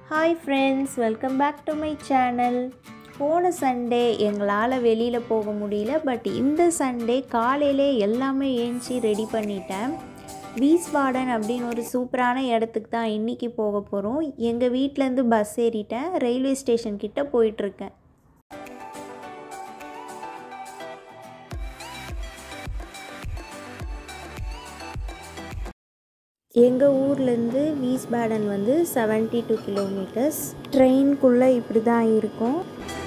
Hi friends welcome back to my channel போன Sunday எங்களால் வெளியில் போக முடியல பட் இந்த சண்டே காலையிலே எல்லாமே ஏஞ்சி ரெடி பண்ணிட்டேன் வீஸ்வாடன் அப்படின்னு ஒரு சூப்பரான இடத்துக்கு தான் இன்றைக்கி போக போகிறோம் எங்கள் வீட்டிலேருந்து பஸ் ஏறிட்டேன் ரயில்வே ஸ்டேஷன் கிட்ட போயிட்டுருக்கேன் எங்கள் ஊர்லேருந்து வீஸ்பேடன் வந்து செவன்ட்டி டூ கிலோமீட்டர்ஸ் ட்ரெயின்குள்ளே இப்படி தான் இருக்கும்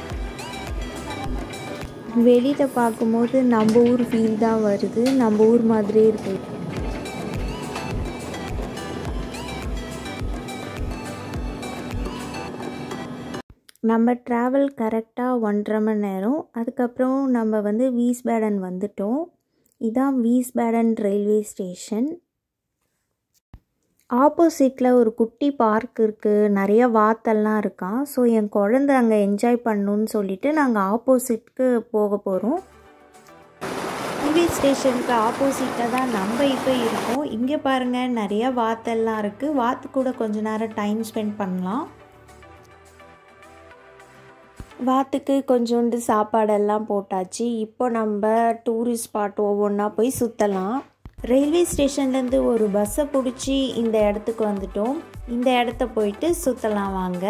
வெளியில் பார்க்கும்போது நம்ம ஊர் ஃபீல் தான் வருது நம்ம ஊர் மாதிரியே இருக்கு நம்ம ட்ராவல் கரெக்டாக ஒன்றரை மணி நேரம் அதுக்கப்புறம் நம்ம வந்து வீஸ்பேடன் வந்துட்டோம் இதான் வீஸ்பேடன் ரயில்வே ஸ்டேஷன் ஆப்போசிட்டில் ஒரு குட்டி பார்க் இருக்குது நிறைய வாத்தெல்லாம் இருக்கான் ஸோ என் குழந்த அங்கே என்ஜாய் பண்ணணுன்னு சொல்லிட்டு நாங்கள் ஆப்போசிட்க்கு போக போகிறோம் ரயில்வே ஸ்டேஷனுக்கு ஆப்போசிட்டில் தான் நம்ம இப்போ இருக்கோம் இங்கே பாருங்கள் நிறைய வாத்தெல்லாம் இருக்குது வாத்து கூட கொஞ்ச நேரம் டைம் ஸ்பெண்ட் பண்ணலாம் வாத்துக்கு கொஞ்சோண்டு சாப்பாடெல்லாம் போட்டாச்சு இப்போ நம்ம டூரிஸ்ட் ஸ்பாட் ஒவ்வொன்றா போய் சுற்றலாம் ரயில்வே ஸ்டேஷன்லேருந்து ஒரு பஸ்ஸை பிடிச்சி இந்த இடத்துக்கு வந்துட்டோம் இந்த இடத்த போயிட்டு சுற்றலாம் வாங்க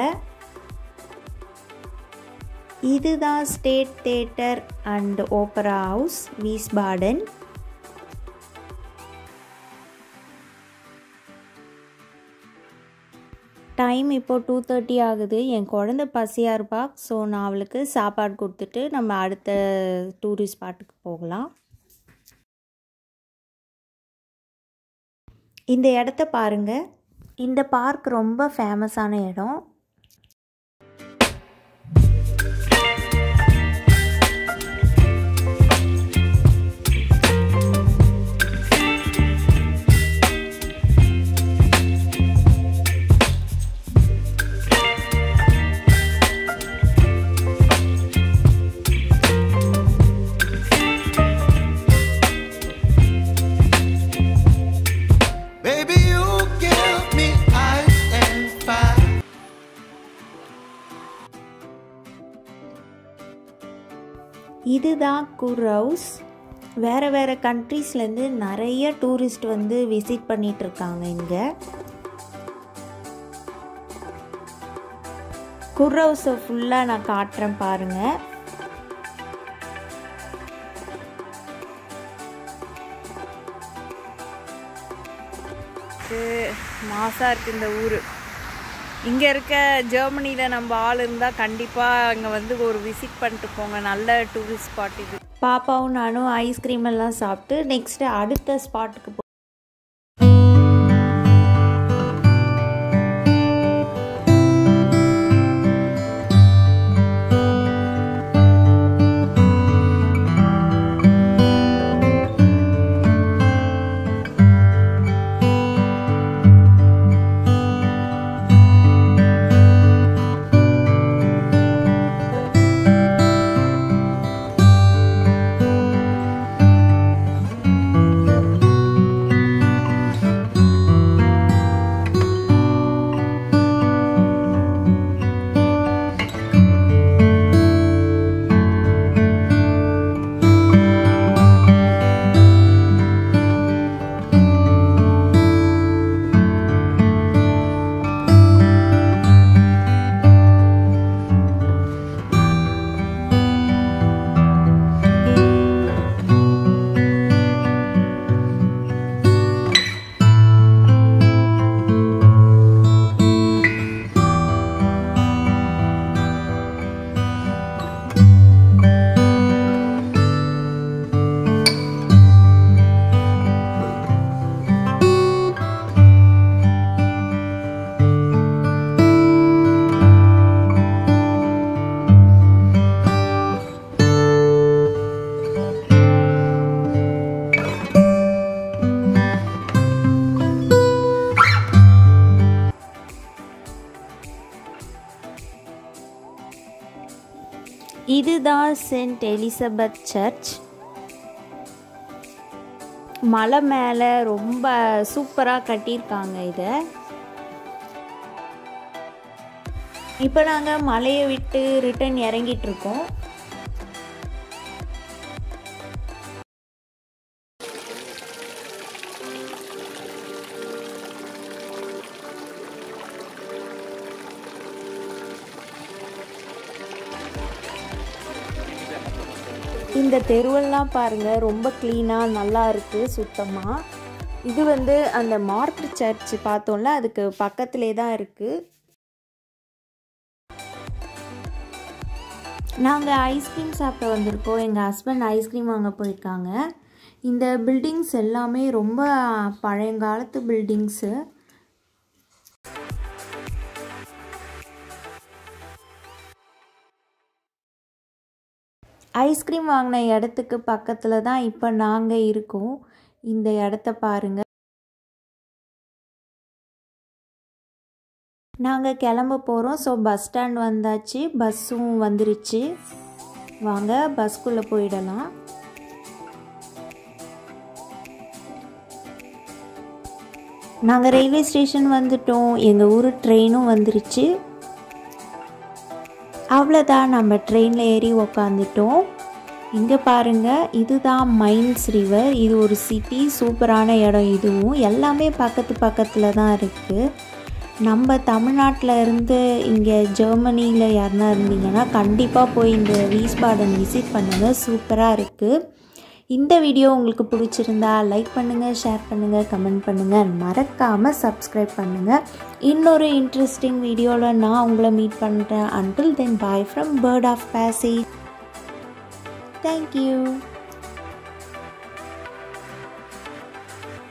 இதுதான் state theatre and opera house Wiesbaden time இப்போது டூ தேர்ட்டி ஆகுது என் குழந்த பசியாக இருப்பா ஸோ நான் அவளுக்கு சாப்பாடு கொடுத்துட்டு நம்ம அடுத்த டூரிஸ்ட் ஸ்பாட்டுக்கு போகலாம் இந்த இடத்த பாருங்க இந்த பார்க் ரொம்ப ஃபேமஸான இடம் Baby, you give me ice and fire. இதுதான் குர் ஹவுஸ் வேறு வேறு கண்ட்ரீஸ்லேருந்து நிறைய டூரிஸ்ட் வந்து விசிட் பண்ணிட்டு இருக்காங்க இங்கே குர் ஹவுஸை ஃபுல்லாக நான் காட்டுறேன் பாருங்கள் மாசாக இருக்குது இந்த ஊர் இங்கே இருக்க ஜெர்மனியில் நம்ம ஆள் இருந்தால் கண்டிப்பாக இங்கே வந்து ஒரு விசிட் பண்ணிட்டு போங்க நல்ல டூரிஸ்ட் ஸ்பாட் இது பாப்பாவும் நானும் ஐஸ்கிரீம் எல்லாம் சாப்பிட்டு நெக்ஸ்ட்டு அடுத்த ஸ்பாட்டுக்கு போ இதுதான் சென்ட் எலிசபெத் சர்ச் மலை மேலே ரொம்ப சூப்பராக கட்டியிருக்காங்க இதை இப்போ நாங்கள் மலையை விட்டு ரிட்டன் இறங்கிட்டு இருக்கோம் இந்த தெருவெல்லாம் பாருங்கள் ரொம்ப க்ளீனாக நல்லா இருக்குது சுத்தமாக இது வந்து அந்த மார்க் சர்ச் பார்த்தோம்ல அதுக்கு பக்கத்திலே தான் இருக்குது நாங்கள் ஐஸ்கிரீம் சாப்பிட வந்திருக்கோம் எங்கள் ஹஸ்பண்ட் ஐஸ்கிரீம் வாங்க போயிருக்காங்க இந்த பில்டிங்ஸ் எல்லாமே ரொம்ப பழையங்காலத்து பில்டிங்ஸு ஐஸ்கிரீம் வாங்கின இடத்துக்கு பக்கத்தில் தான் இப்போ நாங்கள் இருக்கோம் இந்த இடத்த பாருங்கள் நாங்கள் கிளம்ப போகிறோம் ஸோ பஸ் ஸ்டாண்ட் வந்தாச்சு பஸ்ஸும் வந்துருச்சு வாங்க பஸ்க்குள்ளே போயிடலாம் நாங்கள் ரயில்வே ஸ்டேஷன் வந்துட்டோம் எங்கள் ஊர் ட்ரெயினும் வந்துருச்சு அவ்வளோதான் நம்ம ட்ரெயினில் ஏறி உக்காந்துட்டோம் இங்கே பாருங்கள் இதுதான் மைன்ஸ் ரிவர் இது ஒரு சிட்டி சூப்பரான இடம் இதுவும் எல்லாமே பக்கத்து பக்கத்தில் தான் இருக்குது நம்ம தமிழ்நாட்டில் இருந்து இங்கே ஜெர்மனியில் யாருனா இருந்தீங்கன்னா கண்டிப்பாக போய் இந்த வீஸ்பாடன் விசிட் பண்ணுங்கள் சூப்பராக இருக்குது இந்த வீடியோ உங்களுக்கு பிடிச்சிருந்தா லைக் பண்ணுங்கள் ஷேர் பண்ணுங்கள் கமெண்ட் பண்ணுங்கள் மறக்காமல் சப்ஸ்கிரைப் பண்ணுங்கள் இன்னொரு இன்ட்ரெஸ்டிங் வீடியோவில் நான் உங்களை மீட் பண்ணுறேன் அன்டில் தென் பாய் ஃப்ரம் பேர்ட் ஆஃப் பேசி தேங்க்யூ